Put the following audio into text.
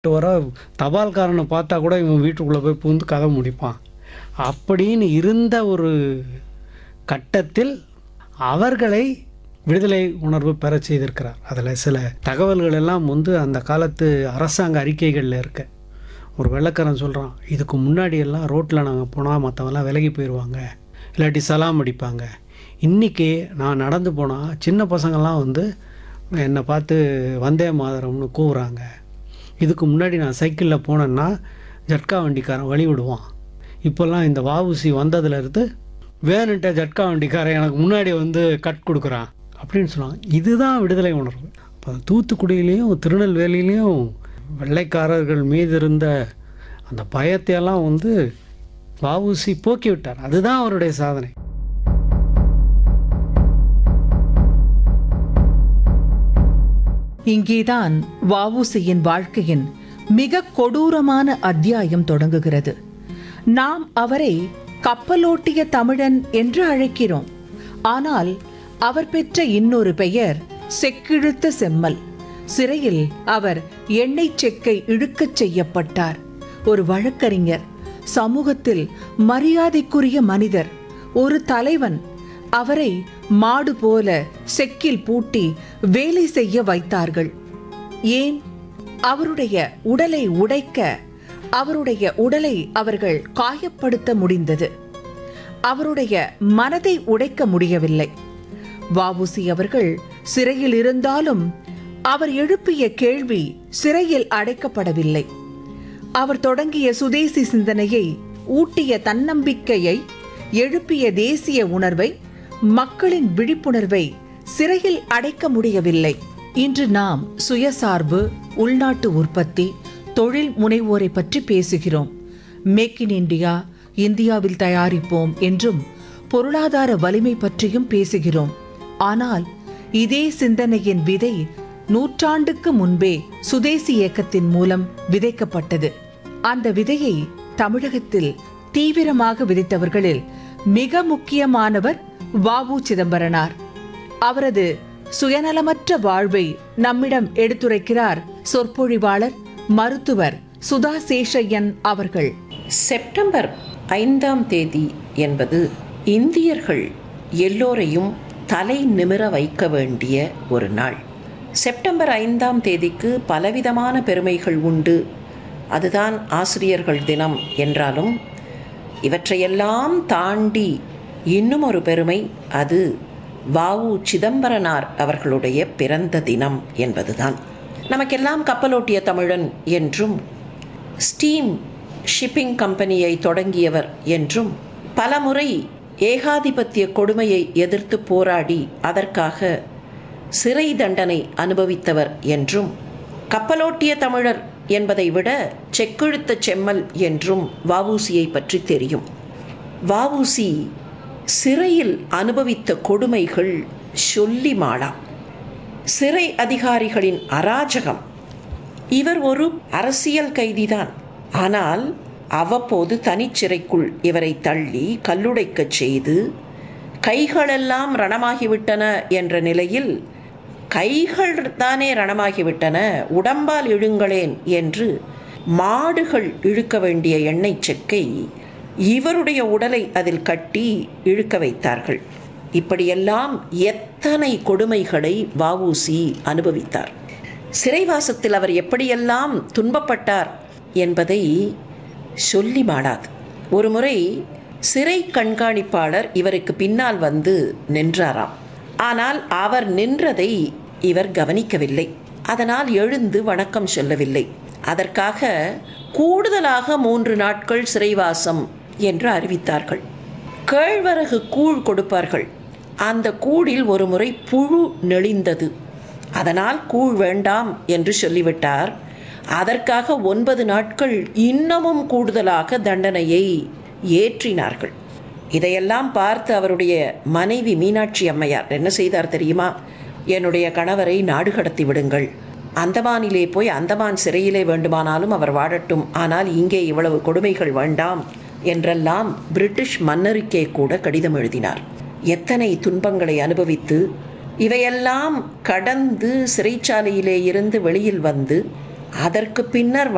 வர தபால்காரனை பார்த்தா கூட இவன் வீட்டுக்குள்ளே போய் பூந்து கதை முடிப்பான் அப்படின்னு இருந்த ஒரு கட்டத்தில் அவர்களை விடுதலை உணர்வு பெறச் செய்திருக்கிறார் அதில் சில தகவல்கள் எல்லாம் வந்து அந்த காலத்து அரசாங்க அறிக்கைகளில் இருக்கு ஒரு வெள்ளக்காரன் சொல்கிறான் இதுக்கு முன்னாடி எல்லாம் ரோட்டில் நாங்கள் போனால் மற்றவங்களாம் விலகி போயிடுவாங்க இல்லாட்டி சலாம் அடிப்பாங்க இன்றைக்கி நான் நடந்து போனால் சின்ன பசங்கள்லாம் வந்து என்னை பார்த்து வந்தே மாதரம்னு கூவுறாங்க இதுக்கு முன்னாடி நான் சைக்கிளில் போனேன்னா ஜட்கா வண்டிக்காரன் வழி விடுவான் இப்போல்லாம் இந்த வாவுசி வந்ததுலேருந்து வேணுன்ட்ட ஜட்கா வண்டிக்காரன் எனக்கு முன்னாடி வந்து கட் கொடுக்குறான் அப்படின்னு சொன்னாங்க இதுதான் விடுதலை உணர்வு இப்போ தூத்துக்குடியிலையும் திருநெல்வேலியிலையும் வெள்ளைக்காரர்கள் மீது இருந்த அந்த பயத்தையெல்லாம் வந்து வாவுசி போக்கி விட்டார் அதுதான் அவருடைய சாதனை இங்கேதான் வஉசியின் வாழ்க்கையின் மிக கொடூரமான அத்தியாயம் தொடங்குகிறது நாம் அவரை கப்பலோட்டிய தமிழன் என்று அழைக்கிறோம் ஆனால் அவர் பெற்ற இன்னொரு பெயர் செக்கிழுத்த செம்மல் சிறையில் அவர் எண்ணெய் செக்கை இழுக்கச் செய்யப்பட்டார் ஒரு வழக்கறிஞர் சமூகத்தில் மரியாதைக்குரிய மனிதர் ஒரு தலைவன் அவரை மாடு போல செக்கில் பூட்டி வேலை செய்ய வைத்தார்கள் ஏன் அவருடைய உடலை உடைக்க அவருடைய உடலை அவர்கள் காயப்படுத்த முடிந்தது அவருடைய மனதை உடைக்க முடியவில்லை வாவுசி அவர்கள் சிறையில் இருந்தாலும் அவர் எழுப்பிய கேள்வி சிறையில் அடைக்கப்படவில்லை அவர் தொடங்கிய சுதேசி சிந்தனையை ஊட்டிய தன்னம்பிக்கையை எழுப்பிய தேசிய உணர்வை மக்களின் விழிப்புணர்வை சிறையில் அடைக்க முடியவில்லை இன்று நாம் சுயசார்பு உள்நாட்டு உற்பத்தி தொழில் முனைவோரை பற்றி பேசுகிறோம் மேக் இன் இந்தியா இந்தியாவில் தயாரிப்போம் என்றும் பொருளாதார வலிமை பற்றியும் பேசுகிறோம் ஆனால் இதே சிந்தனையின் விதை நூற்றாண்டுக்கு முன்பே சுதேசி இயக்கத்தின் மூலம் விதைக்கப்பட்டது அந்த விதையை தமிழகத்தில் தீவிரமாக விதைத்தவர்களில் மிக முக்கியமானவர் வாவு சிதம்பரனார் அவரது சுயநலமற்ற வாழ்வை நம்மிடம் எடுத்துரைக்கிறார் சொற்பொழிவாளர் மருத்துவர் சுதா சேஷய்யன் அவர்கள் செப்டம்பர் ஐந்தாம் தேதி என்பது இந்தியர்கள் எல்லோரையும் தலை நிமிர வைக்க வேண்டிய ஒரு நாள் செப்டம்பர் ஐந்தாம் தேதிக்கு பலவிதமான பெருமைகள் உண்டு அதுதான் ஆசிரியர்கள் தினம் என்றாலும் இவற்றையெல்லாம் தாண்டி இன்னும் ஒரு பெருமை அது வாவு சிதம்பரனார் அவர்களுடைய பிறந்த தினம் என்பதுதான் நமக்கெல்லாம் கப்பலோட்டிய தமிழன் என்றும் ஸ்டீம் ஷிப்பிங் கம்பெனியை தொடங்கியவர் என்றும் பலமுறை ஏகாதிபத்திய கொடுமையை எதிர்த்து போராடி அதற்காக சிறை தண்டனை அனுபவித்தவர் என்றும் கப்பலோட்டிய தமிழர் என்பதை விட செக்கெழுத்த செம்மல் என்றும் வவுசியை பற்றி தெரியும் வவுசி சிறையில் அனுபவித்த கொடுமைகள் சொல்லி மாளாம் சிறை அதிகாரிகளின் அராஜகம் இவர் ஒரு அரசியல் கைதிதான் ஆனால் அவ்வப்போது தனிச்சிறைக்குள் இவரை தள்ளி கல்லுடைக்கச் செய்து கைகளெல்லாம் ரணமாகிவிட்டன என்ற நிலையில் கைகள் தானே ரணமாகிவிட்டன உடம்பால் இழுங்களேன் என்று மாடுகள் இழுக்க வேண்டிய எண்ணெய் செக்கை இவருடைய உடலை அதில் கட்டி இழுக்க வைத்தார்கள் இப்படியெல்லாம் எத்தனை கொடுமைகளை வவுசி அனுபவித்தார் சிறைவாசத்தில் அவர் எப்படியெல்லாம் துன்பப்பட்டார் என்பதை சொல்லி மாடாது ஒரு முறை சிறை கண்காணிப்பாளர் இவருக்கு பின்னால் வந்து நின்றாராம் ஆனால் அவர் நின்றதை இவர் கவனிக்கவில்லை அதனால் எழுந்து வணக்கம் சொல்லவில்லை அதற்காக கூடுதலாக மூன்று நாட்கள் சிறைவாசம் என்று அறிவித்தார்கள் கேழ்வரகு கூழ் கொடுப்பார்கள் அந்த கூழில் ஒரு முறை புழு நெளிந்தது அதனால் கூழ் வேண்டாம் என்று சொல்லிவிட்டார் அதற்காக ஒன்பது நாட்கள் இன்னமும் கூடுதலாக தண்டனையை ஏற்றினார்கள் இதையெல்லாம் பார்த்து அவருடைய மனைவி மீனாட்சி அம்மையார் என்ன செய்தார் தெரியுமா என்னுடைய கணவரை நாடு கடத்தி விடுங்கள் அந்தமானிலே போய் அந்தமான் சிறையிலே வேண்டுமானாலும் அவர் வாழட்டும் ஆனால் இங்கே இவ்வளவு கொடுமைகள் வேண்டாம் என்றெல்லாம் பிரிட்டிஷ் மன்னருக்கே கூட கடிதம் எழுதினார் எத்தனை துன்பங்களை அனுபவித்து இவையெல்லாம் கடந்து சிறைச்சாலையிலே இருந்து வெளியில் வந்து அதற்கு பின்னர்